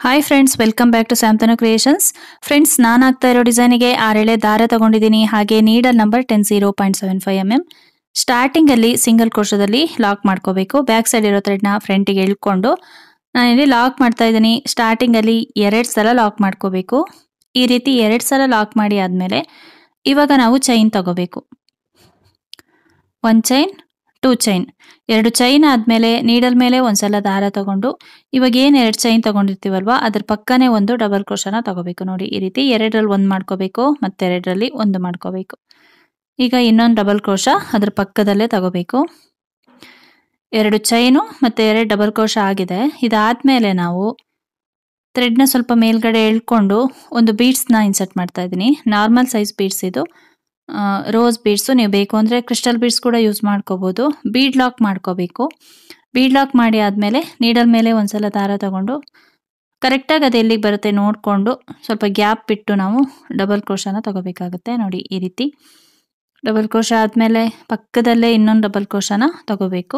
hi friends welcome back to Samthanu creations friends ನಾನು ಆಗ್ತಾ ಇರೋ ಡಿಸೈನಿಗೆ ಆರೆಳೆ ದಾರ ತಗೊಂಡಿದ್ದೀನಿ ಹಾಗೆ needle number ten zero point seven five M M starting ಅಲ್ಲಿ ಸಿಂಗಲ್ ಕೋಶದಲ್ಲಿ ಲಾಕ್ ಮಾಡ್ಕೋಬೇಕು ಬ್ಯಾಕ್ ಸೈಡ್ ಇರೋ ಥ್ರೆಡ್ನ ಫ್ರಂಟಿಗೆ ಇಳ್ಕೊಂಡು ನಾನಿಲ್ಲಿ ಲಾಕ್ ಮಾಡ್ತಾ ಇದ್ದೀನಿ ಸ್ಟಾರ್ಟಿಂಗ್ ಅಲ್ಲಿ ಎರಡು ಸಲ ಲಾಕ್ ಮಾಡ್ಕೋಬೇಕು ಈ ರೀತಿ ಎರಡು ಸಲ ಲಾಕ್ ಮಾಡಿ ಆದಮೇಲೆ ಇವಾಗ ನಾವು ಚೈನ್ ತಗೋಬೇಕು ಒಂದು ಚೈನ್ ಟೂ ಚೈನ್ ಎರಡು ಚೈನ್ ಆದಮೇಲೆ ನೀಡಲ್ ಮೇಲೆ ಒಂದ್ಸಲ ದಾರ ತಗೊಂಡು ಇವಾಗ ಏನು ಎರಡು ಚೈನ್ ತಗೊಂಡಿರ್ತೀವಲ್ವಾ ಅದ್ರ ಪಕ್ಕನೇ ಒಂದು ಡಬಲ್ ಕ್ರೋಶನ ತಗೋಬೇಕು ನೋಡಿ ಈ ರೀತಿ ಎರಡರಲ್ಲಿ ಒಂದು ಮಾಡ್ಕೋಬೇಕು ಮತ್ತೆರಡರಲ್ಲಿ ಒಂದು ಮಾಡ್ಕೋಬೇಕು ಈಗ ಇನ್ನೊಂದು ಡಬಲ್ ಕ್ರೋಶ ಅದ್ರ ಪಕ್ಕದಲ್ಲೇ ತಗೋಬೇಕು ಎರಡು ಚೈನು ಮತ್ತೆ ಎರಡು ಡಬಲ್ ಕ್ರೋಶ ಆಗಿದೆ ಇದಾದ್ಮೇಲೆ ನಾವು ಥ್ರೆಡ್ನ ಸ್ವಲ್ಪ ಮೇಲ್ಗಡೆ ಎಳ್ಕೊಂಡು ಒಂದು ಬೀಡ್ಸ್ನ ಇನ್ಸರ್ಟ್ ಮಾಡ್ತಾ ಇದ್ದೀನಿ ನಾರ್ಮಲ್ ಸೈಜ್ ಬೀಡ್ಸ್ ಇದು ರೋಸ್ ಬೀಡ್ಸು ನೀವು ಬೇಕು ಅಂದರೆ ಕ್ರಿಸ್ಟಲ್ ಬೀಡ್ಸ್ ಕೂಡ ಯೂಸ್ ಮಾಡ್ಕೋಬೋದು ಬೀಡ್ ಲಾಕ್ ಮಾಡ್ಕೋಬೇಕು ಬೀಡ್ ಲಾಕ್ ಮಾಡಿ ಆದಮೇಲೆ ನೀಡಲ್ ಮೇಲೆ ಒಂದ್ಸಲ ದಾರ ತಗೊಂಡು ಕರೆಕ್ಟಾಗಿ ಅದು ಎಲ್ಲಿಗೆ ಬರುತ್ತೆ ನೋಡಿಕೊಂಡು ಸ್ವಲ್ಪ ಗ್ಯಾಪ್ ಬಿಟ್ಟು ನಾವು ಡಬಲ್ ಕ್ರೋಶನ ತಗೋಬೇಕಾಗುತ್ತೆ ನೋಡಿ ಈ ರೀತಿ ಡಬಲ್ ಕ್ರೋಶ ಆದಮೇಲೆ ಪಕ್ಕದಲ್ಲೇ ಇನ್ನೊಂದು ಡಬಲ್ ಕ್ರೋಶನ ತಗೋಬೇಕು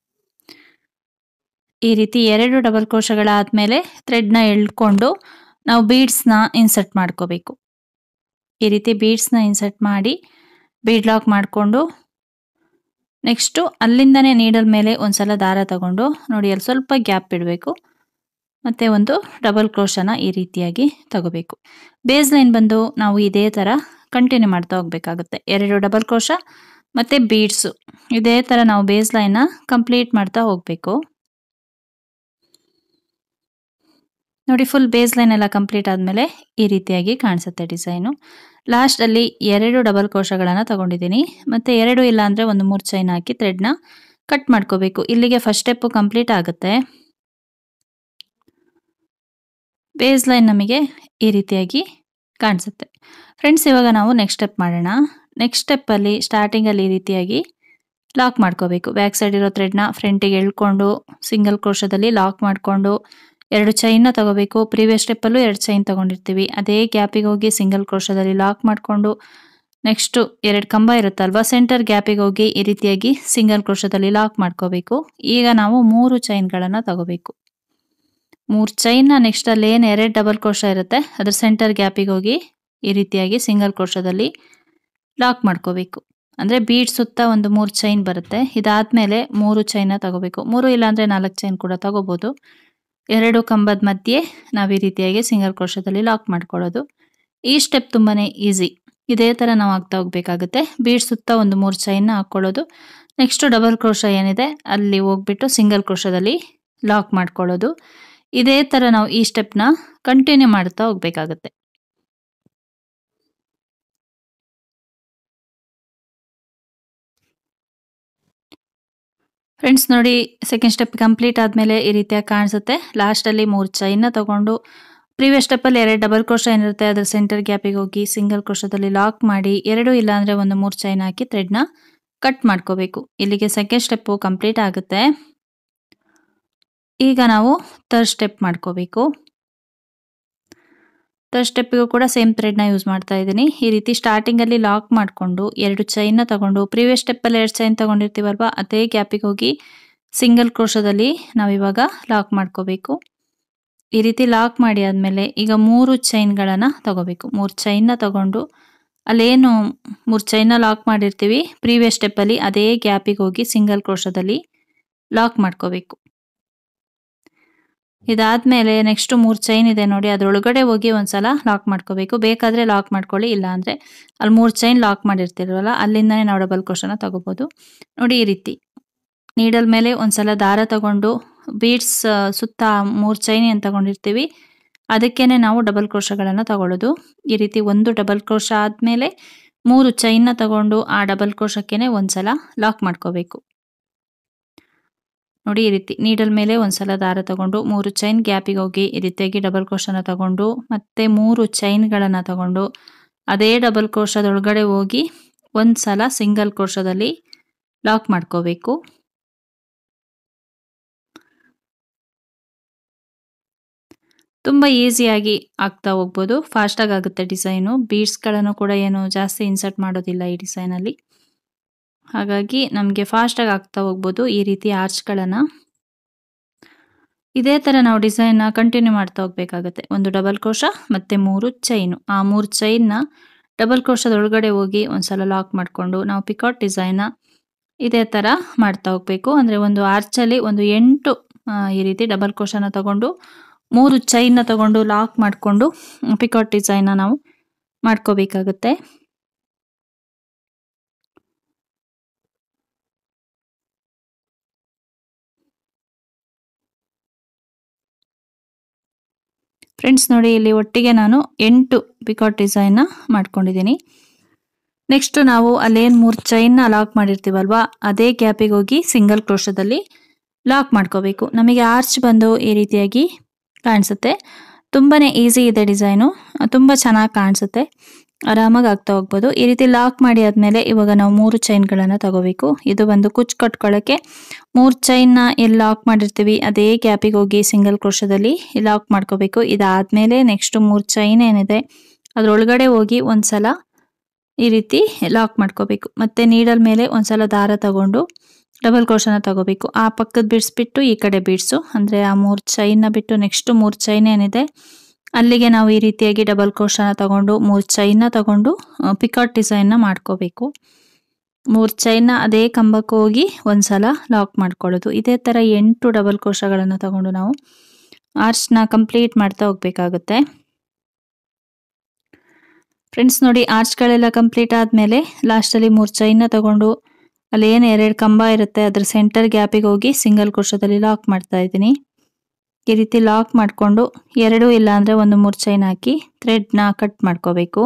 ಈ ರೀತಿ ಎರಡು ಡಬಲ್ ಕ್ರೋಶಗಳಾದಮೇಲೆ ಥ್ರೆಡ್ನ ಎಳ್ಕೊಂಡು ನಾವು ಬೀಡ್ಸ್ನ ಇನ್ಸರ್ಟ್ ಮಾಡ್ಕೋಬೇಕು ಈ ರೀತಿ ಬೀಡ್ಸ್ನ ಇನ್ಸರ್ಟ್ ಮಾಡಿ ಬೀಡ್ ಲಾಕ್ ಮಾಡಿಕೊಂಡು ನೆಕ್ಸ್ಟು ಅಲ್ಲಿಂದನೇ ನೀಡಲ್ ಮೇಲೆ ಒಂದ್ಸಲ ದಾರ ತಗೊಂಡು ನೋಡಿ ಅಲ್ಲಿ ಸ್ವಲ್ಪ ಗ್ಯಾಪ್ ಬಿಡಬೇಕು ಮತ್ತು ಒಂದು ಡಬಲ್ ಕ್ರೋಶನ ಈ ರೀತಿಯಾಗಿ ತಗೋಬೇಕು ಬೇಸ್ ಲೈನ್ ಬಂದು ನಾವು ಇದೇ ಥರ ಕಂಟಿನ್ಯೂ ಮಾಡ್ತಾ ಹೋಗ್ಬೇಕಾಗುತ್ತೆ ಎರಡು ಡಬಲ್ ಕ್ರೋಶ ಮತ್ತು ಬೀಡ್ಸು ಇದೇ ಥರ ನಾವು ಬೇಸ್ ಲೈನ್ನ ಕಂಪ್ಲೀಟ್ ಮಾಡ್ತಾ ಹೋಗಬೇಕು ನೋಡಿ ಫುಲ್ ಬೇಸ್ ಲೈನ್ ಎಲ್ಲ ಕಂಪ್ಲೀಟ್ ಆದಮೇಲೆ ಈ ರೀತಿಯಾಗಿ ಕಾಣಿಸುತ್ತೆ ಡಿಸೈನು ಲಾಸ್ಟಲ್ಲಿ ಎರಡು ಡಬಲ್ ಕೋಶಗಳನ್ನು ತಗೊಂಡಿದ್ದೀನಿ ಮತ್ತು ಎರಡು ಇಲ್ಲ ಅಂದರೆ ಒಂದು ಮೂರು ಚೈನ್ ಹಾಕಿ ಥ್ರೆಡ್ನ ಕಟ್ ಮಾಡ್ಕೋಬೇಕು ಇಲ್ಲಿಗೆ ಫಸ್ಟ್ ಸ್ಟೆಪ್ಪು ಕಂಪ್ಲೀಟ್ ಆಗುತ್ತೆ ಬೇಸ್ ಲೈನ್ ನಮಗೆ ಈ ರೀತಿಯಾಗಿ ಕಾಣಿಸುತ್ತೆ ಫ್ರೆಂಡ್ಸ್ ಇವಾಗ ನಾವು ನೆಕ್ಸ್ಟ್ ಸ್ಟೆಪ್ ಮಾಡೋಣ ನೆಕ್ಸ್ಟ್ ಸ್ಟೆಪ್ಪಲ್ಲಿ ಸ್ಟಾರ್ಟಿಂಗಲ್ಲಿ ಈ ರೀತಿಯಾಗಿ ಲಾಕ್ ಮಾಡ್ಕೋಬೇಕು ಬ್ಯಾಕ್ ಸೈಡ್ ಇರೋ ಥ್ರೆಡ್ನ ಫ್ರಂಟಿಗೆ ಎಳ್ಕೊಂಡು ಸಿಂಗಲ್ ಕ್ರೋಶದಲ್ಲಿ ಲಾಕ್ ಮಾಡಿಕೊಂಡು ಎರಡು ಚೈನ್ನ ತಗೋಬೇಕು ಪ್ರೀವಿಯಸ್ ಸ್ಟೆಪ್ಪಲ್ಲೂ ಎರಡು ಚೈನ್ ತಗೊಂಡಿರ್ತೀವಿ ಅದೇ ಗ್ಯಾಪಿಗೆ ಹೋಗಿ ಸಿಂಗಲ್ ಕ್ರೋಶದಲ್ಲಿ ಲಾಕ್ ಮಾಡಿಕೊಂಡು ನೆಕ್ಸ್ಟು ಎರಡು ಕಂಬ ಇರುತ್ತಲ್ವಾ ಸೆಂಟರ್ ಗ್ಯಾಪಿಗೆ ಹೋಗಿ ಈ ರೀತಿಯಾಗಿ ಸಿಂಗಲ್ ಕ್ರೋಶದಲ್ಲಿ ಲಾಕ್ ಮಾಡ್ಕೋಬೇಕು ಈಗ ನಾವು ಮೂರು ಚೈನ್ಗಳನ್ನು ತಗೋಬೇಕು ಮೂರು ಚೈನ್ನ ನೆಕ್ಸ್ಟ್ ಅಲ್ಲಿ ಏನು ಎರಡು ಡಬಲ್ ಕ್ರೋಶ ಇರುತ್ತೆ ಅದ್ರ ಸೆಂಟರ್ ಗ್ಯಾಪಿಗೆ ಹೋಗಿ ಈ ರೀತಿಯಾಗಿ ಸಿಂಗಲ್ ಕ್ರೋಶದಲ್ಲಿ ಲಾಕ್ ಮಾಡ್ಕೋಬೇಕು ಅಂದರೆ ಬೀಡ್ ಸುತ್ತ ಒಂದು ಮೂರು ಚೈನ್ ಬರುತ್ತೆ ಇದಾದಮೇಲೆ ಮೂರು ಚೈನ ತಗೋಬೇಕು ಮೂರು ಇಲ್ಲಾಂದರೆ ನಾಲ್ಕು ಚೈನ್ ಕೂಡ ತಗೋಬೋದು ಎರಡು ಕಂಬದ ಮಧ್ಯೆ ನಾವು ಈ ರೀತಿಯಾಗಿ ಸಿಂಗಲ್ ಕ್ರೋಶದಲ್ಲಿ ಲಾಕ್ ಮಾಡ್ಕೊಳ್ಳೋದು ಈ ಸ್ಟೆಪ್ ತುಂಬಾ ಈಸಿ ಇದೇ ಥರ ನಾವು ಆಗ್ತಾ ಹೋಗ್ಬೇಕಾಗುತ್ತೆ ಬೀಡ್ ಸುತ್ತ ಒಂದು ಮೂರು ಚೈನ್ನ ಹಾಕ್ಕೊಳ್ಳೋದು ನೆಕ್ಸ್ಟ್ ಡಬಲ್ ಕ್ರೋಶ ಏನಿದೆ ಅಲ್ಲಿ ಹೋಗ್ಬಿಟ್ಟು ಸಿಂಗಲ್ ಕ್ರೋಶದಲ್ಲಿ ಲಾಕ್ ಮಾಡ್ಕೊಳ್ಳೋದು ಇದೇ ಥರ ನಾವು ಈ ಸ್ಟೆಪ್ನ ಕಂಟಿನ್ಯೂ ಮಾಡ್ತಾ ಹೋಗ್ಬೇಕಾಗುತ್ತೆ ಫ್ರೆಂಡ್ಸ್ ನೋಡಿ ಸೆಕೆಂಡ್ ಸ್ಟೆಪ್ ಕಂಪ್ಲೀಟ್ ಆದಮೇಲೆ ಈ ರೀತಿಯಾಗಿ ಕಾಣಿಸುತ್ತೆ ಲಾಸ್ಟಲ್ಲಿ ಮೂರು ಚೈನ್ನ ತಗೊಂಡು ಪ್ರೀವಿಯಸ್ ಸ್ಟೆಪ್ಪಲ್ಲಿ ಎರಡು ಡಬಲ್ ಕ್ರೋಶ ಏನಿರುತ್ತೆ ಅದ್ರ ಸೆಂಟರ್ ಗ್ಯಾಪಿಗೆ ಹೋಗಿ ಸಿಂಗಲ್ ಕ್ರೋಶದಲ್ಲಿ ಲಾಕ್ ಮಾಡಿ ಎರಡು ಇಲ್ಲಾಂದರೆ ಒಂದು ಮೂರು ಚೈನ್ ಹಾಕಿ ಥ್ರೆಡ್ನ ಕಟ್ ಮಾಡ್ಕೋಬೇಕು ಇಲ್ಲಿಗೆ ಸೆಕೆಂಡ್ ಸ್ಟೆಪ್ಪು ಕಂಪ್ಲೀಟ್ ಆಗುತ್ತೆ ಈಗ ನಾವು ಥರ್ಡ್ ಸ್ಟೆಪ್ ಮಾಡ್ಕೋಬೇಕು ಥರ್ಡ್ ಸ್ಟೆಪ್ಪಿಗೂ ಕೂಡ ಸೇಮ್ ಥ್ರೆಡ್ನ ಯೂಸ್ ಮಾಡ್ತಾ ಇದ್ದೀನಿ ಈ ರೀತಿ ಸ್ಟಾರ್ಟಿಂಗಲ್ಲಿ ಲಾಕ್ ಮಾಡಿಕೊಂಡು ಎರಡು ಚೈನ್ನ ತಗೊಂಡು ಪ್ರೀವಿಯಸ್ ಸ್ಟೆಪ್ಪಲ್ಲಿ ಎರಡು ಚೈನ್ ತಗೊಂಡಿರ್ತೀವಲ್ವ ಅದೇ ಗ್ಯಾಪಿಗೆ ಹೋಗಿ ಸಿಂಗಲ್ ಕ್ರೋಶದಲ್ಲಿ ನಾವಿವಾಗ ಲಾಕ್ ಮಾಡ್ಕೋಬೇಕು ಈ ರೀತಿ ಲಾಕ್ ಮಾಡಿ ಆದಮೇಲೆ ಈಗ ಮೂರು ಚೈನ್ಗಳನ್ನು ತಗೋಬೇಕು ಮೂರು ಚೈನ್ನ ತಗೊಂಡು ಅಲ್ಲೇನು ಮೂರು ಚೈನ್ನ ಲಾಕ್ ಮಾಡಿರ್ತೀವಿ ಪ್ರೀವಿಯಸ್ ಸ್ಟೆಪ್ಪಲ್ಲಿ ಅದೇ ಗ್ಯಾಪಿಗೆ ಹೋಗಿ ಸಿಂಗಲ್ ಕ್ರೋಶದಲ್ಲಿ ಲಾಕ್ ಮಾಡ್ಕೋಬೇಕು ಇದಾದ್ಮೇಲೆ ನೆಕ್ಸ್ಟ್ ಮೂರು ಚೈನ್ ಇದೆ ನೋಡಿ ಅದರೊಳಗಡೆ ಹೋಗಿ ಒಂದ್ಸಲ ಲಾಕ್ ಮಾಡ್ಕೋಬೇಕು ಬೇಕಾದ್ರೆ ಲಾಕ್ ಮಾಡ್ಕೊಳ್ಳಿ ಇಲ್ಲ ಅಂದರೆ ಅಲ್ಲಿ ಮೂರು ಚೈನ್ ಲಾಕ್ ಮಾಡಿರ್ತಿರಲ್ಲ ಅಲ್ಲಿಂದನೇ ನಾವು ಡಬಲ್ ಕ್ರೋಶನ ತಗೋಬೋದು ನೋಡಿ ಈ ರೀತಿ ನೀಡಲ್ ಮೇಲೆ ಒಂದ್ಸಲ ದಾರ ತಗೊಂಡು ಬೀಡ್ಸ್ ಸುತ್ತ ಮೂರು ಚೈನ್ ಏನು ತಗೊಂಡಿರ್ತೀವಿ ಅದಕ್ಕೇನೆ ನಾವು ಡಬಲ್ ಕ್ರೋಶಗಳನ್ನು ತಗೊಳ್ಳೋದು ಈ ರೀತಿ ಒಂದು ಡಬಲ್ ಕ್ರೋಶ ಆದಮೇಲೆ ಮೂರು ಚೈನ್ನ ತಗೊಂಡು ಆ ಡಬಲ್ ಕ್ರೋಶಕ್ಕೇನೆ ಒಂದ್ಸಲ ಲಾಕ್ ಮಾಡ್ಕೋಬೇಕು ನೋಡಿ ಈ ರೀತಿ ನೀಡಲ್ ಮೇಲೆ ಒಂದ್ಸಲ ದಾರ ತಗೊಂಡು ಮೂರು ಚೈನ್ ಗ್ಯಾಪಿಗೆ ಹೋಗಿ ಈ ರೀತಿಯಾಗಿ ಡಬಲ್ ಕ್ರೋಶನ ತಗೊಂಡು ಮತ್ತೆ ಮೂರು ಚೈನ್ಗಳನ್ನು ತಗೊಂಡು ಅದೇ ಡಬಲ್ ಕ್ರೋಶದೊಳಗಡೆ ಹೋಗಿ ಒಂದ್ಸಲ ಸಿಂಗಲ್ ಕ್ರೋಶದಲ್ಲಿ ಲಾಕ್ ಮಾಡ್ಕೋಬೇಕು ತುಂಬ ಈಸಿಯಾಗಿ ಆಗ್ತಾ ಹೋಗ್ಬೋದು ಫಾಸ್ಟಾಗಿ ಆಗುತ್ತೆ ಡಿಸೈನು ಬೀಡ್ಸ್ಗಳನ್ನು ಕೂಡ ಏನು ಜಾಸ್ತಿ ಇನ್ಸರ್ಟ್ ಮಾಡೋದಿಲ್ಲ ಈ ಡಿಸೈನಲ್ಲಿ ಹಾಗಾಗಿ ನಮಗೆ ಫಾಸ್ಟಾಗಿ ಆಗ್ತಾ ಹೋಗ್ಬೋದು ಈ ರೀತಿ ಆರ್ಚ್ಗಳನ್ನು ಇದೇ ಥರ ನಾವು ಡಿಸೈನ್ನ ಕಂಟಿನ್ಯೂ ಮಾಡ್ತಾ ಹೋಗ್ಬೇಕಾಗತ್ತೆ ಒಂದು ಡಬಲ್ ಕ್ರೋಶ ಮತ್ತು ಮೂರು ಚೈನು ಆ ಮೂರು ಚೈನ್ನ ಡಬಲ್ ಕ್ರೋಶದ ಒಳಗಡೆ ಹೋಗಿ ಒಂದ್ಸಲ ಲಾಕ್ ಮಾಡಿಕೊಂಡು ನಾವು ಪಿಕಾಟ್ ಡಿಸೈನ್ನ ಇದೇ ಥರ ಮಾಡ್ತಾ ಹೋಗಬೇಕು ಅಂದರೆ ಒಂದು ಆರ್ಚಲ್ಲಿ ಒಂದು ಎಂಟು ಆ, ಈ ರೀತಿ ಡಬಲ್ ಕ್ರೋಶನ ತಗೊಂಡು ಮೂರು ಚೈನ್ನ ತಗೊಂಡು ಲಾಕ್ ಮಾಡಿಕೊಂಡು ಪಿಕಾಟ್ ಡಿಸೈನ್ನ ನಾವು ಮಾಡ್ಕೋಬೇಕಾಗತ್ತೆ ಫ್ರೆಂಡ್ಸ್ ನೋಡಿ ಇಲ್ಲಿ ಒಟ್ಟಿಗೆ ನಾನು ಎಂಟು ಪಿಕಾಟ್ ಡಿಸೈನ್ನ ಮಾಡ್ಕೊಂಡಿದ್ದೀನಿ ನೆಕ್ಸ್ಟ್ ನಾವು ಅಲ್ಲೇನು ಮೂರು ಚೈನ್ನ ಲಾಕ್ ಮಾಡಿರ್ತೀವಲ್ವಾ ಅದೇ ಗ್ಯಾಪಿಗೆ ಹೋಗಿ ಸಿಂಗಲ್ ಕ್ರೋಶದಲ್ಲಿ ಲಾಕ್ ಮಾಡ್ಕೋಬೇಕು ನಮಗೆ ಆರ್ಚ್ ಬಂದು ಈ ರೀತಿಯಾಗಿ ಕಾಣಿಸುತ್ತೆ ತುಂಬಾ ಈಸಿ ಇದೆ ಡಿಸೈನು ತುಂಬ ಚೆನ್ನಾಗಿ ಕಾಣಿಸುತ್ತೆ ಆರಾಮಾಗಿ ಆಗ್ತಾ ಹೋಗ್ಬೋದು ಈ ರೀತಿ ಲಾಕ್ ಮಾಡಿ ಆದಮೇಲೆ ಇವಾಗ ನಾವು ಮೂರು ಚೈನ್ಗಳನ್ನು ತಗೋಬೇಕು ಇದು ಬಂದು ಕುಚ್ ಕಟ್ಕೊಳ್ಳೋಕ್ಕೆ ಮೂರು ಚೈನ್ನ ಎಲ್ಲಿ ಲಾಕ್ ಮಾಡಿರ್ತೀವಿ ಅದೇ ಗ್ಯಾಪಿಗೆ ಹೋಗಿ ಸಿಂಗಲ್ ಕ್ರೋಶದಲ್ಲಿ ಲಾಕ್ ಮಾಡ್ಕೋಬೇಕು ಇದಾದಮೇಲೆ ನೆಕ್ಸ್ಟ್ ಮೂರು ಚೈನ್ ಏನಿದೆ ಅದರೊಳಗಡೆ ಹೋಗಿ ಒಂದ್ಸಲ ಈ ರೀತಿ ಲಾಕ್ ಮಾಡ್ಕೋಬೇಕು ಮತ್ತೆ ನೀಡಲ್ ಮೇಲೆ ಒಂದ್ಸಲ ದಾರ ತಗೊಂಡು ಡಬಲ್ ಕ್ರೋಶನ ತಗೋಬೇಕು ಆ ಪಕ್ಕದ ಬಿಡಿಸ್ಬಿಟ್ಟು ಈ ಕಡೆ ಬಿಡಿಸು ಅಂದರೆ ಆ ಮೂರು ಚೈನ್ನ ಬಿಟ್ಟು ನೆಕ್ಸ್ಟ್ ಮೂರು ಚೈನ್ ಏನಿದೆ ಅಲ್ಲಿಗೆ ನಾವು ಈ ರೀತಿಯಾಗಿ ಡಬಲ್ ಕ್ರೋಶನ ತಗೊಂಡು ಮೂರು ಚೈನ್ನ ತಗೊಂಡು ಪಿಕಾಟ್ ಡಿಸೈನ್ನ ಮಾಡ್ಕೋಬೇಕು ಮೂರು ಚೈನ್ನ ಅದೇ ಕಂಬಕ್ಕೆ ಹೋಗಿ ಒಂದ್ಸಲ ಲಾಕ್ ಮಾಡ್ಕೊಳ್ಳೋದು ಇದೇ ಥರ ಎಂಟು ಡಬಲ್ ಕ್ರೋಶಗಳನ್ನು ತಗೊಂಡು ನಾವು ಆರ್ಚ್ನ ಕಂಪ್ಲೀಟ್ ಮಾಡ್ತಾ ಹೋಗ್ಬೇಕಾಗುತ್ತೆ ಫ್ರೆಂಡ್ಸ್ ನೋಡಿ ಆರ್ಚ್ಗಳೆಲ್ಲ ಕಂಪ್ಲೀಟ್ ಆದಮೇಲೆ ಲಾಸ್ಟಲ್ಲಿ ಮೂರು ಚೈನ್ನ ತಗೊಂಡು ಅಲ್ಲಿ ಏನು ಎರಡು ಕಂಬ ಇರುತ್ತೆ ಅದ್ರ ಸೆಂಟರ್ ಗ್ಯಾಪಿಗೆ ಹೋಗಿ ಸಿಂಗಲ್ ಕ್ರೋಶದಲ್ಲಿ ಲಾಕ್ ಮಾಡ್ತಾ ಇದ್ದೀನಿ ಈ ರೀತಿ ಲಾಕ್ ಮಾಡಿಕೊಂಡು ಎರಡು ಇಲ್ಲ ಅಂದರೆ ಒಂದು ಮೂರು ಚೈನ್ ಹಾಕಿ ಥ್ರೆಡ್ನ ಕಟ್ ಮಾಡ್ಕೋಬೇಕು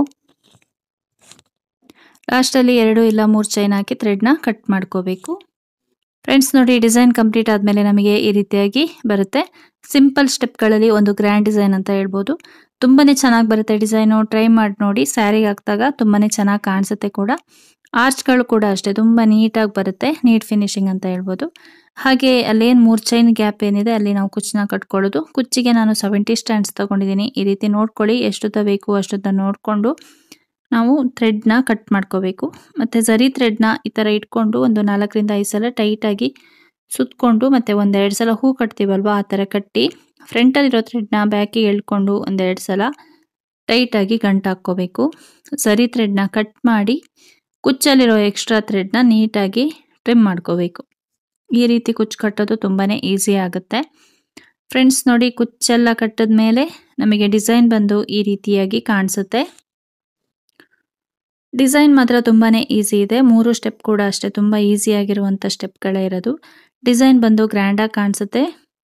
ಲಾಸ್ಟಲ್ಲಿ ಎರಡು ಇಲ್ಲ ಮೂರು ಚೈನ್ ಹಾಕಿ ಥ್ರೆಡ್ನ ಕಟ್ ಮಾಡ್ಕೋಬೇಕು ಫ್ರೆಂಡ್ಸ್ ನೋಡಿ ಡಿಸೈನ್ ಕಂಪ್ಲೀಟ್ ಆದಮೇಲೆ ನಮಗೆ ಈ ರೀತಿಯಾಗಿ ಬರುತ್ತೆ ಸಿಂಪಲ್ ಸ್ಟೆಪ್ಗಳಲ್ಲಿ ಒಂದು ಗ್ರ್ಯಾಂಡ್ ಡಿಸೈನ್ ಅಂತ ಹೇಳ್ಬೋದು ತುಂಬಾನೇ ಚೆನ್ನಾಗಿ ಬರುತ್ತೆ ಡಿಸೈನು ಟ್ರೈ ಮಾಡಿ ನೋಡಿ ಸ್ಯಾರಿಗೆ ಹಾಕಿದಾಗ ತುಂಬಾನೇ ಚೆನ್ನಾಗಿ ಕಾಣಿಸುತ್ತೆ ಕೂಡ ಆರ್ಚ್ಗಳು ಕೂಡ ಅಷ್ಟೇ ತುಂಬ ನೀಟಾಗಿ ಬರುತ್ತೆ ನೀಟ್ ಫಿನಿಶಿಂಗ್ ಅಂತ ಹೇಳ್ಬೋದು ಹಾಗೆ ಅಲ್ಲೇನು ಮೂರು ಚೈನ್ ಗ್ಯಾಪ್ ಏನಿದೆ ಅಲ್ಲಿ ನಾವು ಕುಚ್ಚನ್ನ ಕಟ್ಕೊಳ್ಳೋದು ಕುಚ್ಚಿಗೆ ನಾನು ಸೆವೆಂಟಿ ಸ್ಟ್ಯಾಂಡ್ಸ್ ತಗೊಂಡಿದ್ದೀನಿ ಈ ರೀತಿ ನೋಡ್ಕೊಳ್ಳಿ ಎಷ್ಟುದ್ದ ಬೇಕು ಅಷ್ಟುದ್ದ ನೋಡಿಕೊಂಡು ನಾವು ಥ್ರೆಡ್ನ ಕಟ್ ಮಾಡ್ಕೋಬೇಕು ಮತ್ತು ಝರಿ ಥ್ರೆಡ್ನ ಈ ಥರ ಇಟ್ಕೊಂಡು ಒಂದು ನಾಲ್ಕರಿಂದ ಐದು ಸಲ ಟೈಟಾಗಿ ಸುತ್ತಕೊಂಡು ಮತ್ತು ಒಂದೆರಡು ಸಲ ಹೂ ಕಟ್ತೀವಲ್ವ ಆ ಥರ ಕಟ್ಟಿ ಫ್ರಂಟಲ್ಲಿರೋ ಥ್ರೆಡ್ನ ಬ್ಯಾಕಿಗೆ ಎಳ್ಕೊಂಡು ಒಂದೆರಡು ಸಲ ಟೈಟಾಗಿ ಗಂಟು ಹಾಕ್ಕೋಬೇಕು ಝರಿ ಥ್ರೆಡ್ನ ಕಟ್ ಮಾಡಿ ಕುಚ್ಚಲ್ಲಿರೋ ಎಕ್ಸ್ಟ್ರಾ ಥ್ರೆಡ್ನ ನೀಟಾಗಿ ಟ್ರಿಮ್ ಮಾಡ್ಕೋಬೇಕು ಈ ರೀತಿ ಕುಚ್ಚು ಕಟ್ಟೋದು ತುಂಬಾ ಈಸಿ ಆಗುತ್ತೆ ಫ್ರೆಂಡ್ಸ್ ನೋಡಿ ಕುಚ್ಚೆಲ್ಲ ಕಟ್ಟಿದ ಮೇಲೆ ನಮಗೆ ಡಿಸೈನ್ ಬಂದು ಈ ರೀತಿಯಾಗಿ ಕಾಣಿಸುತ್ತೆ ಡಿಸೈನ್ ಮಾತ್ರ ತುಂಬಾ ಈಸಿ ಇದೆ ಮೂರು ಸ್ಟೆಪ್ ಕೂಡ ಅಷ್ಟೇ ತುಂಬ ಈಸಿಯಾಗಿರುವಂಥ ಸ್ಟೆಪ್ಗಳೇ ಇರೋದು ಡಿಸೈನ್ ಬಂದು ಗ್ರ್ಯಾಂಡಾಗಿ ಕಾಣಿಸುತ್ತೆ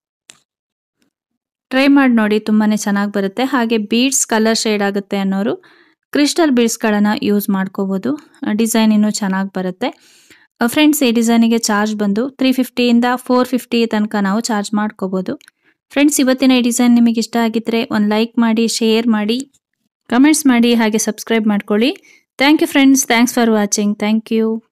ಟ್ರೈ ಮಾಡಿ ನೋಡಿ ತುಂಬಾ ಚೆನ್ನಾಗಿ ಬರುತ್ತೆ ಹಾಗೆ ಬೀಡ್ಸ್ ಕಲರ್ ಶೇಡ್ ಆಗುತ್ತೆ ಅನ್ನೋರು ಕ್ರಿಸ್ಟಲ್ ಬೀಡ್ಸ್ಗಳನ್ನು ಯೂಸ್ ಮಾಡ್ಕೋಬೋದು ಡಿಸೈನ್ ಇನ್ನೂ ಚೆನ್ನಾಗಿ ಬರುತ್ತೆ ಫ್ರೆಂಡ್ಸ್ ಈ ಡಿಸೈನಿಗೆ ಚಾರ್ಜ್ ಬಂದು ತ್ರೀ ಫಿಫ್ಟಿಯಿಂದ ಫೋರ್ ಫಿಫ್ಟಿ ತನಕ ನಾವು ಚಾರ್ಜ್ ಮಾಡ್ಕೋಬೋದು ಫ್ರೆಂಡ್ಸ್ ಇವತ್ತಿನ ಈ ಡಿಸೈನ್ ನಿಮಗೆ ಇಷ್ಟ ಆಗಿದ್ರೆ ಒಂದು ಲೈಕ್ ಮಾಡಿ ಶೇರ್ ಮಾಡಿ ಕಮೆಂಟ್ಸ್ ಮಾಡಿ ಹಾಗೆ ಸಬ್ಸ್ಕ್ರೈಬ್ ಮಾಡ್ಕೊಳ್ಳಿ thank you friends thanks for watching thank you